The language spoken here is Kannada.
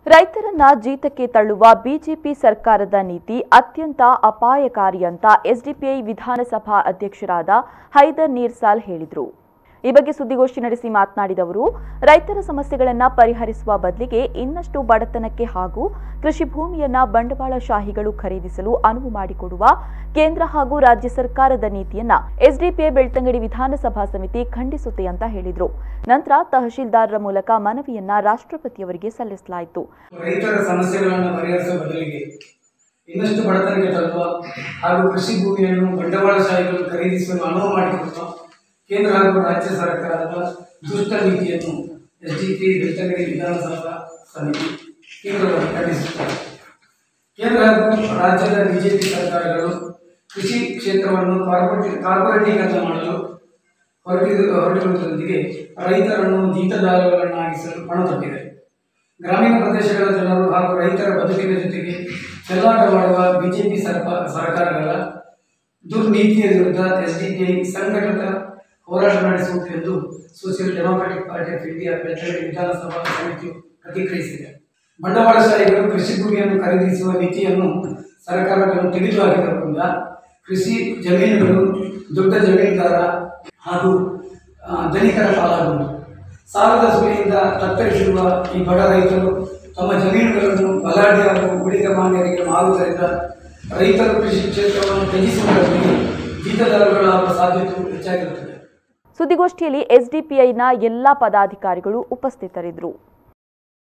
ರೈತರನ್ನ ಜೀತಕ್ಕೆ ತಳ್ಳುವ ಬಿಜೆಪಿ ಸರ್ಕಾರದ ನೀತಿ ಅತ್ಯಂತ ಅಪಾಯಕಾರಿ ಅಂತ ಎಸ್ಡಿಪಿಐ ವಿಧಾನಸಭಾ ಅಧ್ಯಕ್ಷರಾದ ಹೈದರ್ ನೀರ್ಸಾಲ್ ಹೇಳಿದರು ಈ ಬಗ್ಗೆ ಸುದ್ದಿಗೋಷ್ಠಿ ನಡೆಸಿ ಮಾತನಾಡಿದ ಅವರು ರೈತರ ಸಮಸ್ಯೆಗಳನ್ನ ಪರಿಹರಿಸುವ ಬದಲಿಗೆ ಇನ್ನಷ್ಟು ಬಡತನಕ್ಕೆ ಹಾಗೂ ಕೃಷಿ ಭೂಮಿಯನ್ನ ಬಂಡವಾಳಶಾಹಿಗಳು ಖರೀದಿಸಲು ಅನುವು ಮಾಡಿಕೊಡುವ ಕೇಂದ್ರ ಹಾಗೂ ರಾಜ್ಯ ಸರ್ಕಾರದ ನೀತಿಯನ್ನ ಎಸ್ಡಿಪಿಐ ಬೆಳ್ತಂಗಡಿ ವಿಧಾನಸಭಾ ಸಮಿತಿ ಖಂಡಿಸುತ್ತೆ ಅಂತ ಹೇಳಿದರು ನಂತರ ತಹಶೀಲ್ದಾರರ ಮೂಲಕ ಮನವಿಯನ್ನ ರಾಷ್ಟ್ರಪತಿಯವರಿಗೆ ಸಲ್ಲಿಸಲಾಯಿತು ರೈತರ ಸಮಸ್ಯೆಗಳನ್ನು ಪರಿಹರಿಸುವ ಬದಲಿಗೆ ಇನ್ನಷ್ಟು ಬಡತನಕ್ಕೆ ತಲುಪುವ ಹಾಗೂ ಕೃಷಿ ಭೂಮಿಯನ್ನು ಬಂಡವಾಳಶಾಹಿಗಳು ಖರೀದಿಸಲು ಅನುವು ಮಾಡಿಕೊಡುವ ಕೇಂದ್ರ ಹಾಗೂ ರಾಜ್ಯ ಸರ್ಕಾರದ ದುಷ್ಟ ನೀತಿಯನ್ನು ಎಸ್ ಡಿ ಪಿ ಬೆಳ್ತಂಗಡಿ ವಿಧಾನಸಭಾ ಸಮಿತಿ ತೀವ್ರವಾಗಿ ಖಂಡಿಸುತ್ತಾರೆ ಕೇಂದ್ರ ಹಾಗೂ ರಾಜ್ಯದ ಬಿಜೆಪಿ ಸರ್ಕಾರಗಳು ಕೃಷಿ ಕ್ಷೇತ್ರವನ್ನು ಕಾರ್ಪೊರೇಟ್ ಕಾರ್ಪೊರೇಟೀಕರಣ ಮಾಡಲು ಹೊರಟಿರು ಹೊರಟಿರುವುದರೊಂದಿಗೆ ರೈತರನ್ನು ಜೀತದಾರಗಳನ್ನಾಗಿಸಲು ಪಣತೊಟ್ಟಿದೆ ಗ್ರಾಮೀಣ ಪ್ರದೇಶಗಳ ಜನರು ಹಾಗೂ ರೈತರ ಬದುಕಿನ ಜೊತೆಗೆ ಚೆಲ್ಲಾಟ ಮಾಡುವ ಬಿಜೆಪಿ ಸರ್ಪ ಸರ್ಕಾರಗಳ ದುರ್ನೀತಿಯ ವಿರುದ್ಧ ಎಸ್ಡಿಪಿಐ ಸಂಘಟಿತ ಹೋರಾಟ ನಡೆಸುವುದು ಎಂದು social democratic party of India Belthangady ವಿಧಾನಸಭಾ ಸಮಿತಿಯು ಪ್ರತಿಕ್ರಿಯಿಸಿದೆ ಬಂಡವಾಳಶಾಹಿಗಳು ಕೃಷಿ ಭೂಮಿಯನ್ನು ಖರೀದಿಸುವ ನೀತಿಯನ್ನು ಸರ್ಕಾರಗಳು ತೆಗೆದುಹಾಕಿದ್ದರಿಂದ ಕೃಷಿ ಜಮೀನುಗಳು ದೊಡ್ಡ ಜಮೀನುದಾರ ಹಾಗೂ ಆ, ಧನಿಕರ ಪಾಲಾಗುವುದು ಸಾಲದ ಸುಳಿಯಿಂದ ತತ್ತರಿಸಿರುವ ಈ ಬಡ ರೈತರು ತಮ್ಮ ಜಮೀನುಗಳನ್ನು ಬಲಾಢ್ಯ ಹಾಗೂ ಉಳಿದ ಮಾನ್ಯರಿಗೆ ಮಾರುವುದರಿಂದ ರೈತರು ಕೃಷಿ ಕ್ಷೇತ್ರವನ್ನು ತ್ಯಜಿಸುವುದರಲ್ಲಿ ಜೀತದಾರಗಳಾಗುವ ಸಾಧ್ಯತೆ ಹೆಚ್ಚಾಗಿರುತ್ತದೆ ಸುದ್ದಿಗೋಷ್ಠಿಯಲ್ಲಿ ಎಸ್ಡಿಪಿಐನ ಎಲ್ಲಾ ಪದಾಧಿಕಾರಿಗಳು ಉಪಸ್ಥಿತರಿದ್ದರು